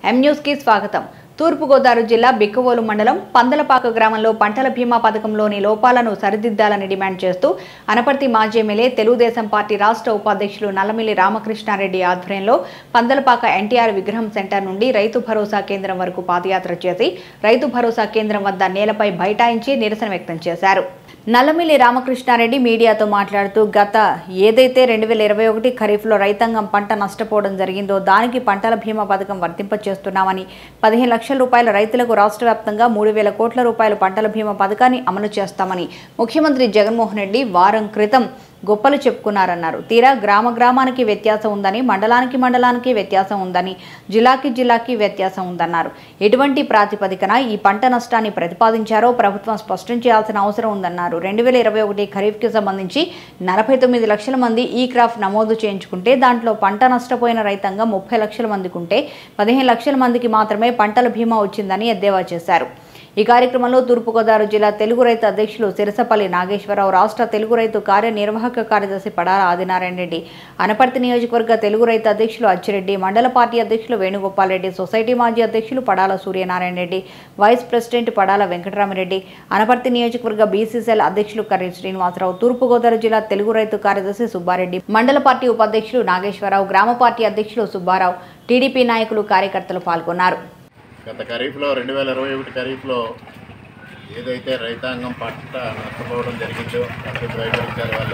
ఎం న్యూస్కి స్వాగతం తూర్పుగోదావరి జిల్లా బిక్కవోలు మండలం పందలపాక గ్రామంలో పంటల బీమా పథకంలోని లోపాలను సరిదిద్దాలని డిమాండ్ చేస్తూ అనపర్తి మాజీ ఎమ్మెల్యే తెలుగుదేశం పార్టీ రాష్ట్ర ఉపాధ్యక్షులు నల్లమిల్లి రామకృష్ణారెడ్డి ఆధ్వర్యంలో పందలపాక ఎన్టీఆర్ విగ్రహం సెంటర్ నుండి రైతు భరోసా కేంద్రం వరకు పాదయాత్ర చేసి రైతు భరోసా కేంద్రం వద్ద నేలపై బైఠాయించి నిరసన వ్యక్తం చేశారు నల్లమిల్లి రామకృష్ణారెడ్డి మీడియాతో మాట్లాడుతూ గత ఏదైతే రెండు వేల ఇరవై ఒకటి ఖరీఫ్లో రైతాంగం పంట నష్టపోవడం జరిగిందో దానికి పంటల బీమా పథకం వర్తింపచేస్తున్నామని పదిహేను లక్షల రూపాయల రైతులకు రాష్ట్ర వ్యాప్తంగా మూడు వేల కోట్ల రూపాయల పంటల బీమా పథకాన్ని అమలు చేస్తామని ముఖ్యమంత్రి జగన్మోహన్ రెడ్డి వారం క్రితం గొప్పలు చెప్పుకున్నారన్నారు తీరా గ్రామ గ్రామానికి వ్యత్యాసం ఉందని మండలానికి మండలానికి వ్యత్యాసం ఉందని జిల్లాకి జిల్లాకి వ్యత్యాసం ఉందన్నారు ఎటువంటి ప్రాతిపదికన ఈ పంట నష్టాన్ని ప్రతిపాదించారో ప్రభుత్వం స్పష్టం చేయాల్సిన అవసరం ఉందన్నారు రెండు వేల ఇరవై ఒకటి ఖరీఫ్కి సంబంధించి నలభై తొమ్మిది లక్షల మంది ఈ క్రాప్ నమోదు చేయించుకుంటే దాంట్లో పంట నష్టపోయిన రైతాంగం ముప్పై లక్షల మందికి ఉంటే పదిహేను లక్షల మందికి మాత్రమే పంటల బీమా వచ్చిందని ఎద్దేవా చేశారు ఈ కార్యక్రమంలో తూర్పుగోదావరి జిల్లా తెలుగు రైతు అధ్యక్షులు సిరసపల్లి నాగేశ్వరరావు రాష్ట్ర తెలుగు రైతు కార్యనిర్వాహక కార్యదర్శి పడాల ఆదినారాయణ రెడ్డి అనపర్తి నియోజకవర్గ తెలుగు రైతు అధ్యక్షులు అచ్చిరెడ్డి మండల పార్టీ అధ్యక్షులు వేణుగోపాల్ రెడ్డి సొసైటీ మాజీ అధ్యక్షులు పడాల సూర్యనారాయణ రెడ్డి వైస్ ప్రెసిడెంట్ పడాల వెంకటరామిరెడ్డి అనపర్తి నియోజకవర్గ బీసీసీఎల్ అధ్యక్షులు కర్రీ శ్రీనివాసరావు తూర్పుగోదావరి జిల్లా తెలుగు రైతు కార్యదర్శి సుబ్బారెడ్డి మండల పార్టీ ఉపాధ్యక్షులు నాగేశ్వరరావు గ్రామ పార్టీ అధ్యక్షులు సుబ్బారావు టీడీపీ నాయకులు కార్యకర్తలు పాల్గొన్నారు గత ఖరీఫ్లో రెండు వేల ఇరవై ఒకటి ఖరీఫ్లో ఏదైతే రైతాంగం పంట నష్టపోవడం జరిగిందో ప్రకృతి వైపరీత్యాల వల్ల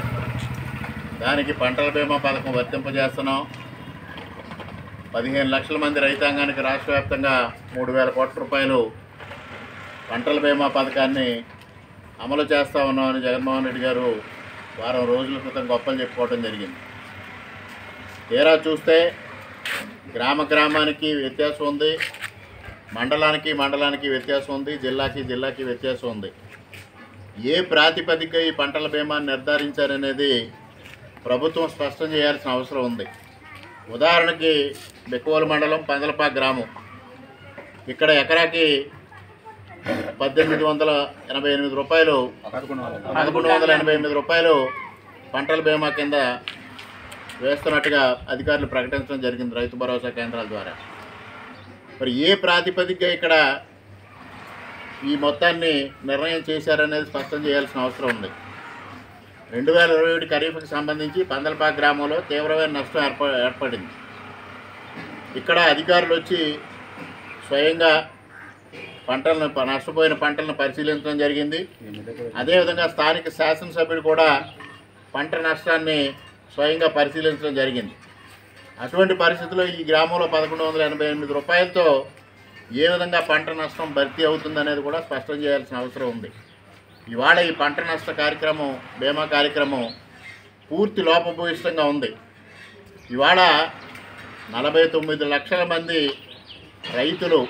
దానికి పంటల బీమా పథకం వర్తింపజేస్తున్నాం పదిహేను లక్షల మంది రైతాంగానికి రాష్ట్ర వ్యాప్తంగా మూడు వేల కోట్ల రూపాయలు పంటల బీమా పథకాన్ని అమలు చేస్తా ఉన్నామని జగన్మోహన్ రెడ్డి గారు వారం రోజుల క్రితం గొప్పలు చెప్పుకోవడం జరిగింది తీరా చూస్తే గ్రామ గ్రామానికి వ్యత్యాసం ఉంది మండలానికి మండలానికి వ్యత్యాసం ఉంది జిల్లాకి జిల్లాకి వ్యత్యాసం ఉంది ఏ ప్రాతిపదిక ఈ పంటల బీమాను నిర్ధారించారనేది ప్రభుత్వం స్పష్టం చేయాల్సిన అవసరం ఉంది ఉదాహరణకి బెక్కువల మండలం పందలపాక గ్రామం ఇక్కడ ఎకరాకి పద్దెనిమిది వందల ఎనభై ఎనిమిది రూపాయలు పదకొండు వందల ఎనభై ఎనిమిది రూపాయలు పంటల బీమా కింద వేస్తున్నట్టుగా అధికారులు ప్రకటించడం జరిగింది రైతు భరోసా కేంద్రాల ద్వారా మరి ఏ ప్రాతిపదిక ఇక్కడ ఈ మొత్తాన్ని నిర్ణయం చేశారనేది స్పష్టం చేయాల్సిన అవసరం ఉంది రెండు వేల ఇరవై ఒకటి ఖరీఫ్కి సంబంధించి పందలపాక గ్రామంలో తీవ్రమైన నష్టం ఏర్ప ఏర్పడింది ఇక్కడ అధికారులు వచ్చి స్వయంగా పంటలను ప- నష్టపోయిన పంటలను పరిశీలించడం జరిగింది అదేవిధంగా స్థానిక శాసనసభ్యుడు కూడా పంట నష్టాన్ని స్వయంగా పరిశీలించడం జరిగింది అటువంటి పరిస్థితుల్లో ఈ గ్రామంలో పదకొండు వందల ఎనభై ఎనిమిది రూపాయలతో ఏ విధంగా పంట నష్టం భర్తీ అవుతుందనేది కూడా స్పష్టం చేయాల్సిన అవసరం ఉంది ఇవాళ ఈ పంట నష్ట కార్యక్రమం బీమా కార్యక్రమం పూర్తి లోపభూయిష్టంగా ఉంది ఇవాళ నలభై తొమ్మిది లక్షల మంది రైతులు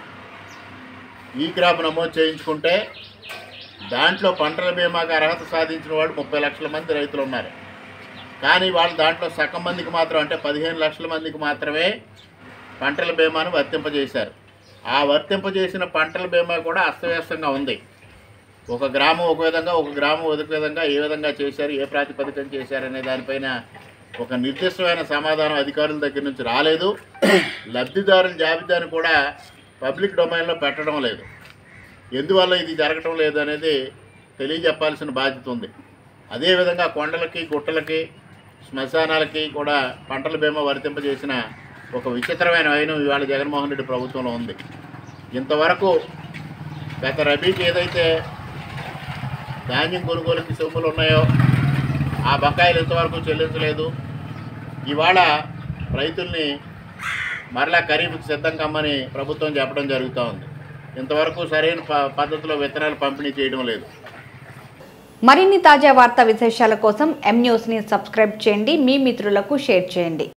ఈ క్రాప్ నమోదు చేయించుకుంటే దాంట్లో పంటల బీమాకి అర్హత సాధించిన వాళ్ళు ముప్పై లక్షల మంది రైతులు ఉన్నారు కానీ వాళ్ళు దాంట్లో సగం మందికి మాత్రం అంటే పదిహేను లక్షల మందికి మాత్రమే పంటల బీమాను వర్తింపజేశారు ఆ వర్తింపజేసిన పంటల బీమా కూడా అస్తవ్యస్తంగా ఉంది ఒక గ్రామం ఒక విధంగా ఒక గ్రామం ఒక విధంగా ఏ విధంగా చేశారు ఏ ప్రాతిపదికన చేశారనే దానిపైన ఒక నిర్దిష్టమైన సమాధానం అధికారుల దగ్గర నుంచి రాలేదు లబ్ధిదారుల జాబితాను కూడా పబ్లిక్ డొమైన్లో పెట్టడం లేదు ఎందువల్ల ఇది జరగటం లేదు అనేది తెలియజెప్పాల్సిన బాధ్యత ఉంది అదేవిధంగా కొండలకి గుట్టలకి శ్మశానాలకి కూడా పంటల బీమా వర్తింపజేసిన ఒక విచిత్రమైన వైనం ఇవాళ జగన్మోహన్ రెడ్డి ప్రభుత్వంలో ఉంది ఇంతవరకు గత రబీకి ఏదైతే ధాన్యం కొనుగోలుకి సొమ్ములు ఉన్నాయో ఆ బకాయిలు ఇంతవరకు చెల్లించలేదు ఇవాళ రైతుల్ని మరలా ఖరీఫ్కి సిద్ధం కమ్మని ప్రభుత్వం చెప్పడం జరుగుతూ ఉంది ఇంతవరకు సరైన ప- పద్ధతిలో విత్తనాలు పంపిణీ చేయడం లేదు మరిన్ని తాజా వార్తా విశేషాల కోసం ఎం న్యూస్ని సబ్స్క్రైబ్ చేయండి మీ మిత్రులకు షేర్ చేయండి